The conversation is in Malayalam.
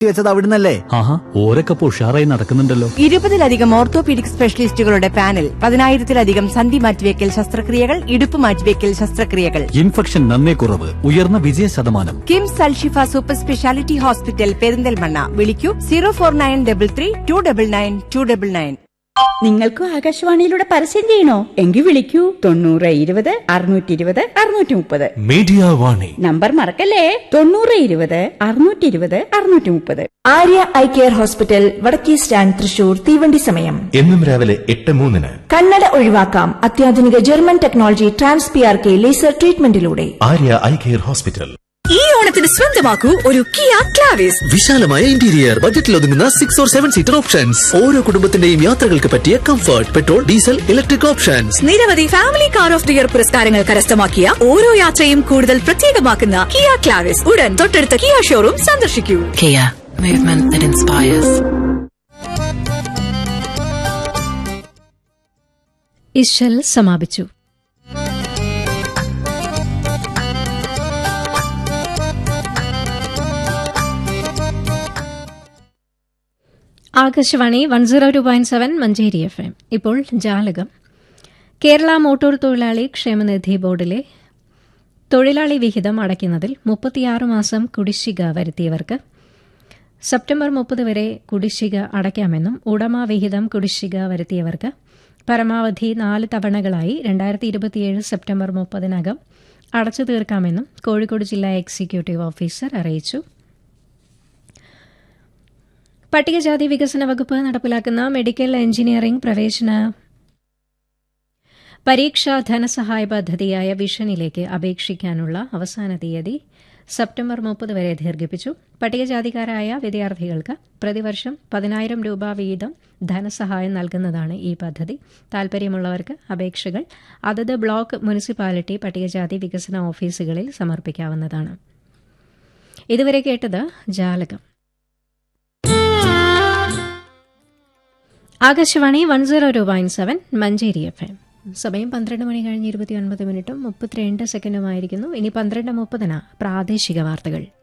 വെച്ചത് അവിടുന്നല്ലേ ആഹാ ഓരൊക്കെ ഇപ്പൊ ഉഷാറായി നടക്കുന്നുണ്ടല്ലോ ഇരുപതിലധികം ഓർത്തോപീഡിക് സ്പെഷ്യലിസ്റ്റുകളുടെ പാനൽ പതിനായിരത്തിലധികം സന്ധി മാറ്റിവെക്കൽ ശസ്ത്രക്രിയകൾ ഇടുപ്പ് മാറ്റിവെക്കൽ ശസ്ത്രക്രിയകൾ ഇൻഫെക്ഷൻ നന്നേ കുറവ് ഉയർന്ന വിജയ ശതമാനം KIMS Alshifa super speciality hospital Perinthalmanna വിളിക്കൂ zero four nine double three two double nine two double nine നിങ്ങൾക്കും ആകാശവാണിയിലൂടെ പരസ്യം ചെയ്യണോ എങ്കിൽ വിളിക്കൂ തൊണ്ണൂറ് ഇരുപത് അറുന്നൂറ്റി ഇരുപത് അറുന്നൂറ്റി മുപ്പത് മീഡിയ വാണി നമ്പർ മറക്കല്ലേ തൊണ്ണൂറ് ഇരുപത് അറുന്നൂറ്റി ഇരുപത് അറുന്നൂറ്റി മുപ്പത് ആര്യ ഐ കെയർ ഹോസ്പിറ്റൽ വടക്കേ സ്റ്റാൻഡ് തൃശൂർ തീവണ്ടി സമയം എന്നും രാവിലെ എട്ട് മൂന്നിന് കണ്ണട ഒഴിവാക്കാം അത്യാധുനിക German technology trans P R K laser ട്രീറ്റ്മെന്റിലൂടെ ആര്യ ഐ കെയർ ഹോസ്പിറ്റൽ ഈ ഓണത്തിന് സ്വന്തമാക്കൂ ഒരു കിയ ക്ലാവിസ് വിശാലമായ ഇന്റീരിയർ ബജറ്റിൽ ഒതുങ്ങുന്ന six or seven seater options ഓരോ കുടുംബത്തിന്റെയും യാത്രകൾക്ക് പറ്റിയ comfort petrol diesel electric options നിരവധി family car of the year പുരസ്കാരങ്ങൾ കരസ്ഥമാക്കിയ ഓരോ യാത്രയും കൂടുതൽ പ്രത്യേകമാക്കുന്ന കിയ ക്ലാവിസ് ഉടൻ തൊട്ടടുത്ത കിയ ഷോറൂം സന്ദർശിക്കൂ Kia, movement that inspires. ഇശൽ സമാപിച്ചു Akashvani one zero two point seven Manjeri F M ഇപ്പോൾ ജാലകം കേരള മോട്ടോർ തൊഴിലാളി ക്ഷേമനിധി ബോർഡിലെ തൊഴിലാളി വിഹിതം അടയ്ക്കുന്നതിൽ മുപ്പത്തിയാറ് മാസം കുടിശ്ശിക വരുത്തിയവർക്ക് സെപ്റ്റംബർ മുപ്പത് വരെ കുടിശ്ശിക അടയ്ക്കാമെന്നും ഉടമ വിഹിതം കുടിശ്ശിക വരുത്തിയവർക്ക് പരമാവധി നാല് തവണകളായി രണ്ടായിരത്തി ഇരുപത്തിയേഴ് സെപ്റ്റംബർ മുപ്പതിനകം അടച്ചു തീർക്കാമെന്നും കോഴിക്കോട് ജില്ലാ എക്സിക്യൂട്ടീവ് ഓഫീസർ അറിയിച്ചു പട്ടികജാതി വികസന വകുപ്പ് നടപ്പിലാക്കുന്ന മെഡിക്കൽ എഞ്ചിനീയറിംഗ് പ്രവേശന പരീക്ഷാ ധനസഹായ പദ്ധതിയായ വിഷനിലേക്ക് അപേക്ഷിക്കാനുള്ള അവസാന തീയതി സെപ്റ്റംബർ മുപ്പത് വരെ ദീർഘിപ്പിച്ചു പട്ടികജാതിക്കാരായ വിദ്യാർത്ഥികൾക്ക് പ്രതിവർഷം പതിനായിരം രൂപ വീതം ധനസഹായം നൽകുന്നതാണ് ഈ പദ്ധതി താൽപര്യമുള്ളവർക്ക് അപേക്ഷകൾ അതത് ബ്ലോക്ക് മുനിസിപ്പാലിറ്റി പട്ടികജാതി വികസന ഓഫീസുകളിൽ സമർപ്പിക്കാവുന്നതാണ് ഇതുവരെ കേട്ടത് ജാലകം Akashvani one zero two point seven Manjeri F M സമയം പന്ത്രണ്ട് മണി കഴിഞ്ഞ് ഇരുപത്തിയൊൻപത് മിനിറ്റും മുപ്പത്തിരണ്ട് സെക്കൻഡുമായിരിക്കുന്നു ഇനി പന്ത്രണ്ട് മുപ്പതിന് പ്രാദേശിക വാർത്തകൾ